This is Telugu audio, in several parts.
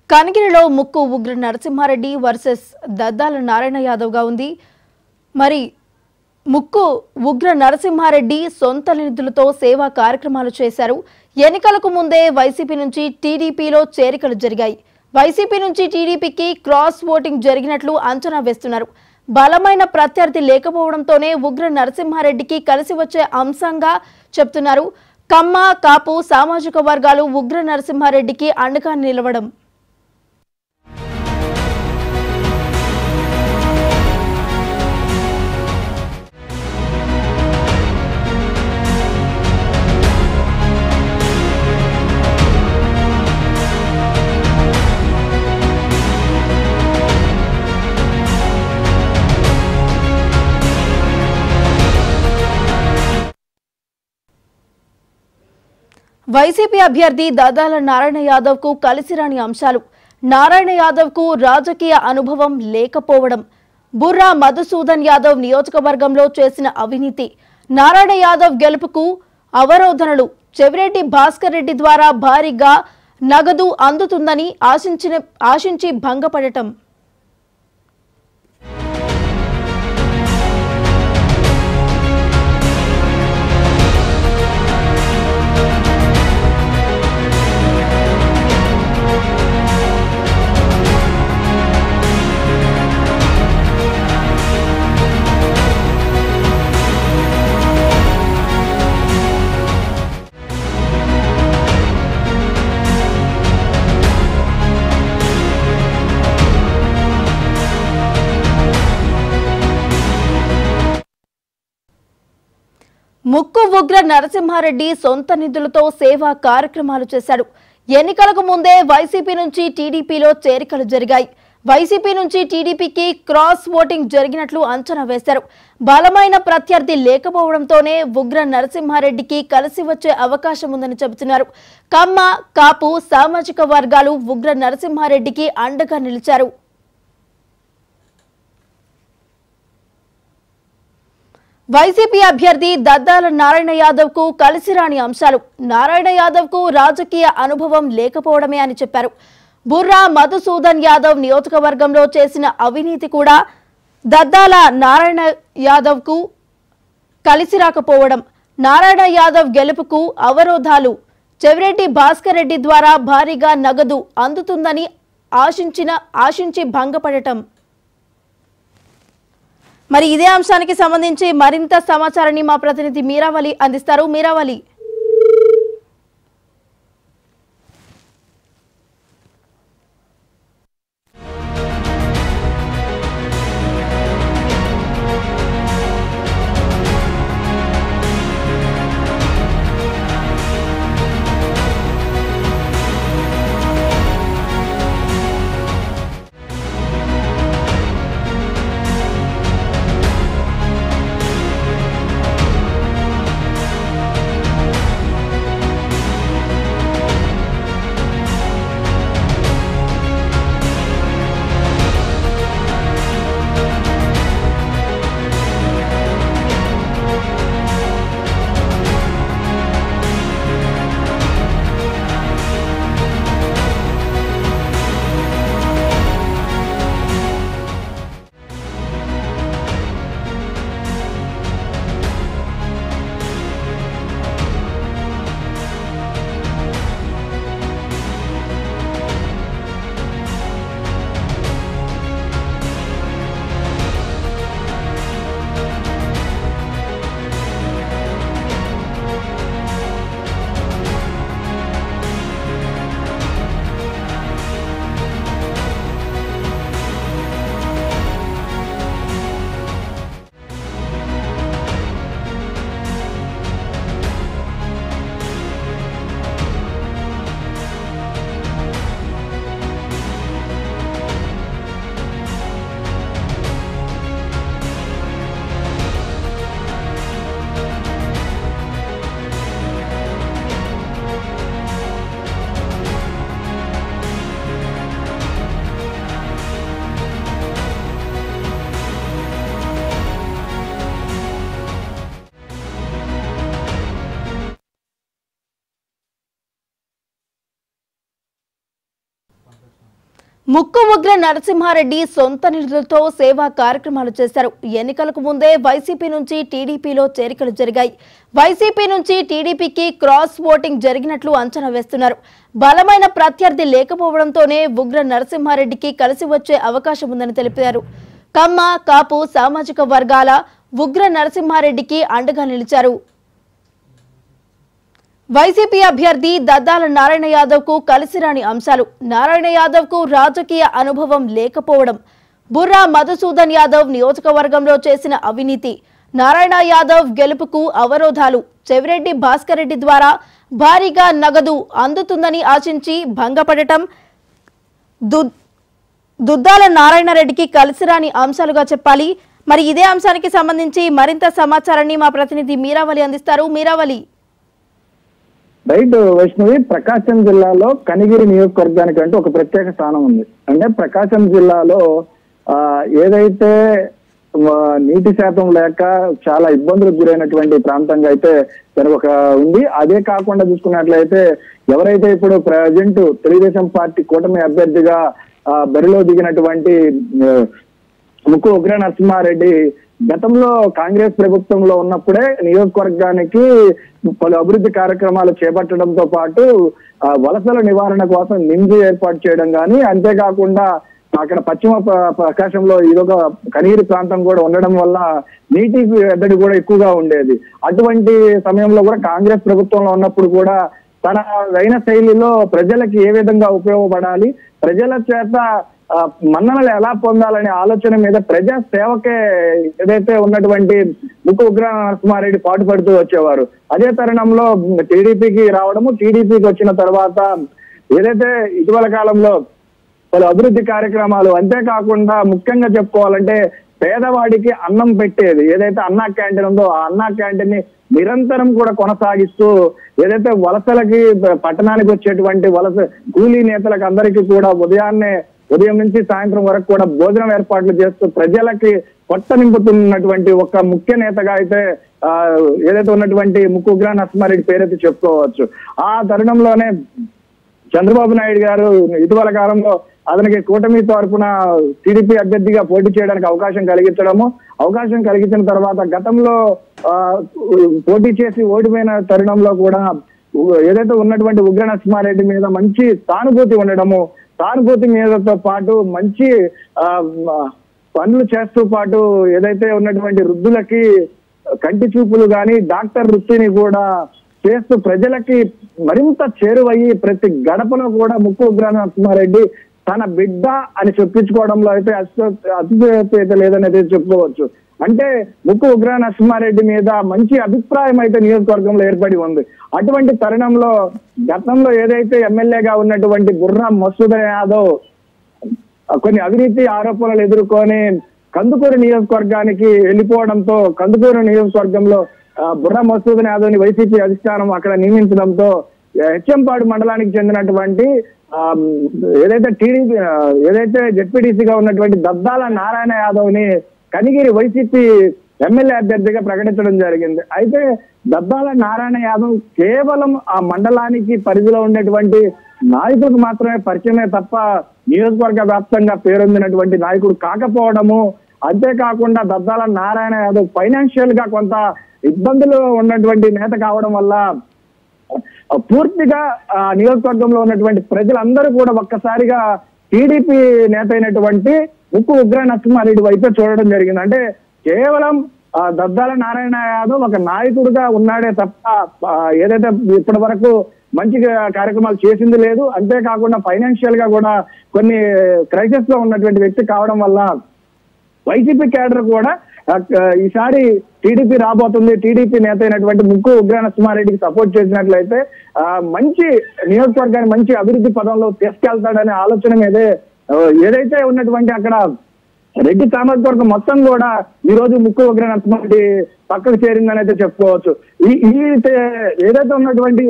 కనిగిరిలో ముక్కు ఉగ్ర నరసింహారెడ్డి వర్సెస్ దద్దాల నారాయణ యాదవ్గా ఉంది మరి ముక్కు ఉగ్ర నరసింహారెడ్డి సొంత నిధులతో సేవా కార్యక్రమాలు చేశారు ఎన్నికలకు ముందే వైసీపీ నుంచి టీడీపీలో చేరికలు జరిగాయి వైసీపీ నుంచి టీడీపీకి క్రాస్ ఓటింగ్ జరిగినట్లు అంచనా వేస్తున్నారు బలమైన ప్రత్యర్థి లేకపోవడంతోనే ఉగ్ర నరసింహారెడ్డికి కలిసి వచ్చే అంశంగా చెప్తున్నారు కమ్మ కాపు సామాజిక వర్గాలు ఉగ్ర నరసింహారెడ్డికి అండగా నిలవడం వైసీపీ అభ్యర్థి దాదాల నారాయణ యాదవ్ కు కలిసిరాని అంశాలు నారాయణ యాదవ్ కు రాజకీయ అనుభవం లేకపోవడం బుర్రా మధుసూదన్ యాదవ్ నియోజకవర్గంలో చేసిన అవినీతి నారాయణ యాదవ్ గెలుపుకు అవరోధనలు చెవిరెడ్డి భాస్కర్ రెడ్డి ద్వారా భారీగా నగదు అందుతుందని ఆశించిన ఆశించి భంగపడటం ముక్కు ఉగ్ర నరసింహారెడ్డి సొంత నిధులతో సేవా కార్యక్రమాలు చేశాడు ఎన్నికలకు ముందే వైసీపీ నుంచి టీడీపీలో చేరికలు జరిగాయి వైసీపీ నుంచి టీడీపీకి క్రాస్ ఓటింగ్ జరిగినట్లు అంచనా వేశారు బలమైన ప్రత్యర్థి లేకపోవడంతోనే ఉగ్ర నరసింహారెడ్డికి కలిసి వచ్చే అవకాశం ఉందని చెబుతున్నారు కమ్మ కాపు సామాజిక వర్గాలు ఉగ్ర నరసింహారెడ్డికి అండగా నిలిచారు వైసీపీ అభ్యర్థి దద్దాల నారాయణ యాదవ్ కు కలిసిరాని అంశాలు నారాయణ యాదవ్ కు రాజకీయ అనుభవం లేకపోవడమే అని చెప్పారు బుర్రా మధుసూదన్ యాదవ్ నియోజకవర్గంలో చేసిన అవినీతి కూడా దద్దాల నారాయణ యాదవ్ కు కలిసి రాకపోవడం నారాయణ యాదవ్ గెలుపుకు అవరోధాలు చెవిరెడ్డి భాస్కర్ రెడ్డి ద్వారా భారీగా నగదు అందుతుందని ఆశించిన ఆశించి భంగపడటం మరి ఇదే అంశానికి సంబంధించి మరింత సమాచారాన్ని మా ప్రతినిధి మీరావళి అందిస్తారు మీరావళి ముక్కు ఉగ్ర నరసింహారెడ్డి సొంత నిధులతో సేవా కార్యక్రమాలు చేశారు ఎన్నికలకు ముందే వైసీపీ నుంచి టీడీపీలో చేరికలు జరిగాయి వైసీపీ నుంచి టీడీపీకి క్రాస్ ఓటింగ్ జరిగినట్లు అంచనా వేస్తున్నారు బలమైన ప్రత్యర్థి లేకపోవడంతోనే ఉగ్ర నరసింహారెడ్డికి కలిసి వచ్చే అవకాశం ఉందని తెలిపారు కమ్మ కాపు సామాజిక వర్గాల ఉగ్ర నరసింహారెడ్డికి అండగా నిలిచారు వైసీపీ అభ్యర్థి దద్దాల నారాయణ యాదవ్ కు కలిసిరాని అంశాలు నారాయణ యాదవ్ కు రాజకీయ అనుభవం లేకపోవడం బుర్రా మధుసూదన్ యాదవ్ నియోజకవర్గంలో చేసిన అవినీతి నారాయణ యాదవ్ గెలుపుకు అవరోధాలు చెవిరెడ్డి భాస్కర్ రెడ్డి ద్వారా భారీగా నగదు అందుతుందని ఆశించి భంగపడటం దు- దుద్దాల నారాయణరెడ్డికి కలిసిరాని అంశాలుగా చెప్పాలి మరి ఇదే అంశానికి సంబంధించి మరింత సమాచారాన్ని మా ప్రతినిధి మీరావళి అందిస్తారు మీరావళి రైట్ వైష్ణవి ప్రకాశం జిల్లాలో కనిగిరి నియోజకవర్గానికి అంటూ ఒక ప్రత్యేక స్థానం ఉంది అంటే ప్రకాశం జిల్లాలో ఆ ఏదైతే ఆ, నీటి శాతం లేక చాలా ఇబ్బందులకు గురైనటువంటి ప్రాంతంగా అయితే మనకు ఒక ఉంది అదే కాకుండా చూసుకున్నట్లయితే ఎవరైతే ఇప్పుడు ప్రజెంట్ తెలుగుదేశం పార్టీ కూటమి అభ్యర్థిగా ఆ, బరిలో దిగినటువంటి ఆ, ముక్కు ఉగ్ర నరసింహారెడ్డి గతంలో కాంగ్రెస్ ప్రభుత్వంలో ఉన్నప్పుడే నియోజకవర్గానికి పలు అభివృద్ధి కార్యక్రమాలు చేపట్టడంతో పాటు ఆ, వలసల నివారణ కోసం నిమ్స్ ఏర్పాటు చేయడం కానీ అంతేకాకుండా అక్కడ పశ్చిమ ప్ర- ప్రకాశంలో ఇదొక కనీరు ప్రాంతం కూడా ఉండడం వల్ల నీటి ఎద్దడి కూడా ఎక్కువగా ఉండేది అటువంటి సమయంలో కూడా కాంగ్రెస్ ప్రభుత్వంలో ఉన్నప్పుడు కూడా తన అయిన శైలిలో ప్రజలకి ఏ విధంగా ఉపయోగపడాలి ప్రజల చేత ఆ, మన్ననలు ఎలా పొందాలనే ఆలోచన మీద ప్రజా సేవకే ఏదైతే ఉన్నటువంటి ముక్కు ఉగ్ర నరసింహారెడ్డి పాటుపడుతూ వచ్చేవారు అదే తరుణంలో టీడీపీకి రావడము టీడీపీకి వచ్చిన తర్వాత ఏదైతే ఇటీవల కాలంలో పలు అభివృద్ధి కార్యక్రమాలు అంతేకాకుండా ముఖ్యంగా చెప్పుకోవాలంటే పేదవాడికి అన్నం పెట్టేది ఏదైతే అన్నా క్యాంటీన్ ఉందో ఆ అన్నా క్యాంటీన్ ని నిరంతరం కూడా కొనసాగిస్తూ ఏదైతే వలసలకి ప- పట్టణానికి వచ్చేటువంటి వలస కూలీ నేతలకు అందరికీ కూడా ఉదయాన్నే ఉదయం నుంచి సాయంత్రం వరకు కూడా భోజనం ఏర్పాట్లు చేస్తూ ప్రజలకి పొట్ట నింపుతున్నటువంటి ఒక ముఖ్య నేతగా అయితే ఆ ఏదైతే ఉన్నటువంటి ముక్కు ఉగ్ర నరసింహారెడ్డి పేరైతే చెప్పుకోవచ్చు ఆ తరుణంలోనే చంద్రబాబు నాయుడు గారు ఇటీవల కాలంలో అతనికి కూటమి తరపున టీడీపీ అభ్యర్థిగా పోటీ చేయడానికి అవకాశం కలిగించడము అవకాశం కలిగించిన తర్వాత గతంలో ఆ, పోటీ చేసి ఓడిపోయిన తరుణంలో కూడా ఏదైతే ఉన్నటువంటి ఉగ్ర నరసింహారెడ్డి మీద మంచి సానుభూతి ఉండడము సానుభూతి మీదతో పాటు మంచి ఆ, పనులు చేస్తూ పాటు ఏదైతే ఉన్నటువంటి వృద్ధులకి కంటి చూపులు గాని డాక్టర్ వృత్తిని కూడా చేస్తూ ప్రజలకి మరింత చేరువయ్యి ప్రతి గడపలో కూడా ముక్కు ఉగ్ర నరసింహారెడ్డి తన బిడ్డ అని చెప్పించుకోవడంలో అయితే అతిశయోక్తి అతిశయోక్తి అయితే లేదనేది చెప్పుకోవచ్చు అంటే ముక్కు ఉగ్ర నరసింహారెడ్డి మీద మంచి అభిప్రాయం అయితే నియోజకవర్గంలో ఏర్పడి ఉంది అటువంటి తరుణంలో గతంలో ఏదైతే ఎమ్మెల్యేగా ఉన్నటువంటి బుర్రా మసూదన్ యాదవ్ కొన్ని అవినీతి ఆరోపణలు ఎదుర్కొని కందుకూరు నియోజకవర్గానికి వెళ్ళిపోవడంతో కందుకూరు నియోజకవర్గంలో ఆ, బుర్రా మసూదన్ యాదవ్ ని వైసీపీ అధిష్టానం అక్కడ నియమించడంతో హెచ్ఎంపాడు మండలానికి చెందినటువంటి ఆ, ఏదైతే టీడీపీ ఆ, ఏదైతే జెడ్పీటీసీగా ఉన్నటువంటి దద్దాల నారాయణ యాదవ్ ని కనిగిరి వైసీపీ ఎమ్మెల్యే అభ్యర్థిగా ప్రకటించడం జరిగింది అయితే దద్దాల నారాయణ యాదవ్ కేవలం ఆ మండలానికి పరిధిలో ఉండేటువంటి నాయకుడికి మాత్రమే పరిచయమే తప్ప నియోజకవర్గ వ్యాప్తంగా పేరొందినటువంటి నాయకుడు కాకపోవడము అంతేకాకుండా దద్దాల నారాయణ యాదవ్ ఫైనాన్షియల్ గా కొంత ఇబ్బందులు ఉన్నటువంటి నేత కావడం వల్ల పూర్తిగా ఆ నియోజకవర్గంలో ఉన్నటువంటి ప్రజలందరూ కూడా ఒక్కసారిగా టీడీపీ నేత అయినటువంటి ముక్కు ఉగ్ర నరసింహారెడ్డి వైపే చూడడం జరిగింది అంటే కేవలం ఆ, దద్దాల నారాయణ యాదవ్ ఒక నాయకుడిగా ఉన్నాడే తప్ప ఆ, ఏదైతే ఇప్పటి వరకు మంచి కార్యక్రమాలు చేసింది లేదు అంతేకాకుండా ఫైనాన్షియల్ గా కూడా కొన్ని క్రైసిస్ లో ఉన్నటువంటి వ్యక్తి కావడం వల్ల వైసీపీ కేడర్ కూడా ఆ, ఈసారి టీడీపీ రాబోతుంది టీడీపీ నేత అయినటువంటి ముక్కు ఉగ్ర నరసింహారెడ్డికి సపోర్ట్ చేసినట్లయితే ఆ, మంచి నియోజకవర్గాన్ని మంచి అభివృద్ధి పదంలో తీసుకెళ్తాడనే ఆలోచన మీదే ఆ, ఏదైతే ఉన్నటువంటి అక్కడ రెడ్డి సామర్థ్యవర్గం మొత్తం కూడా ఈ రోజు ముక్కు ఉగ్ర నరసింహారెడ్డి పక్కకు చేరిందని అయితే చెప్పుకోవచ్చు ఈ ఈ తే- ఏదైతే ఉన్నటువంటి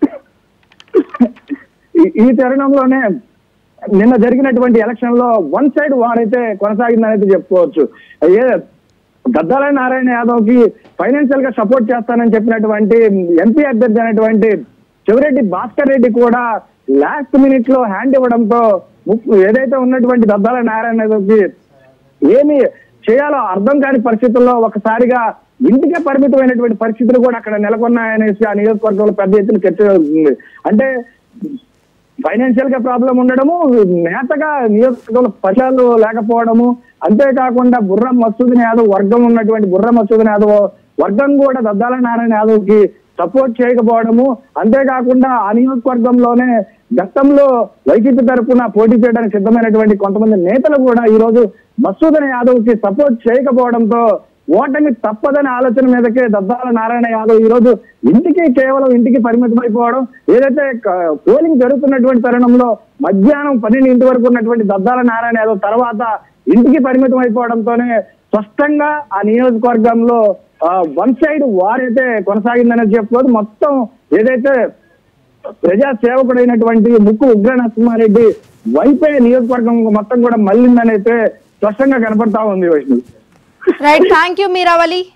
ఈ- ఈ తరుణంలోనే నిన్న జరిగినటువంటి ఎలక్షన్ లో వన్ సైడ్ వార్ అయితే కొనసాగిందని అయితే చెప్పుకోవచ్చు ఏ గద్దాల నారాయణ యాదవ్ కి ఫైనాన్షియల్ గా సపోర్ట్ చేస్తానని చెప్పినటువంటి ఎంపీ అభ్యర్థి అయినటువంటి చెవిరెడ్డి భాస్కర్ రెడ్డి కూడా లాస్ట్ మినిట్ లో హ్యాండ్ ఇవ్వడంతో ముక్కు ఏదైతే ఉన్నటువంటి దద్దాల నారాయణకి ఏమి చేయాలో అర్థం కాని పరిస్థితుల్లో ఒకసారిగా ఇంటికే పరిమితమైనటువంటి పరిస్థితులు కూడా అక్కడ నెలకొన్నాయనేసి ఆ నియోజకవర్గంలో పెద్ద ఎత్తున చర్చ జరుగుతుంది అంటే ఫైనాన్షియల్ గా ప్రాబ్లం ఉండడము నేతగా నియోజకవర్గంలో ప్రజలు లేకపోవడము అంతేకాకుండా బుర్ర మసూద్ యాదవ్ వర్గం ఉన్నటువంటి బుర్ర మసూద్ యాదవ్ వర్గం కూడా దద్దాల నారాయణ యాదవ్ కి సపోర్ట్ చేయకపోవడము అంతేకాకుండా ఆ నియోజకవర్గంలోనే గతంలో వైసీపీ తరఫున పోటీ చేయడానికి సిద్ధమైనటువంటి కొంతమంది నేతలు కూడా ఈ రోజు మసూదన్ యాదవ్ కి సపోర్ట్ చేయకపోవడంతో ఓటమి తప్పదనే ఆలోచన మీదకే దద్దాల నారాయణ యాదవ్ ఈ రోజు ఇంటికి కేవలం ఇంటికి పరిమితం అయిపోవడం ఏదైతే క- పోలింగ్ జరుగుతున్నటువంటి తరుణంలో మధ్యాహ్నం పన్నెండింటి వరకు ఉన్నటువంటి దద్దాల నారాయణ యాదవ్ తర్వాత ఇంటికి పరిమితం అయిపోవడంతోనే స్పష్టంగా ఆ నియోజకవర్గంలో వన్ సైడ్ వార్ అయితే కొనసాగిందనేది చెప్పుకోదు మొత్తం ఏదైతే ప్రజా సేవకుడైనటువంటి ముక్కు ఉగ్ర నరసింహారెడ్డి వైపే నియోజకవర్గం మొత్తం కూడా మళ్ళిందని అయితే స్పష్టంగా కనపడతా ఉంది Vaishnavi right thank you Meeravali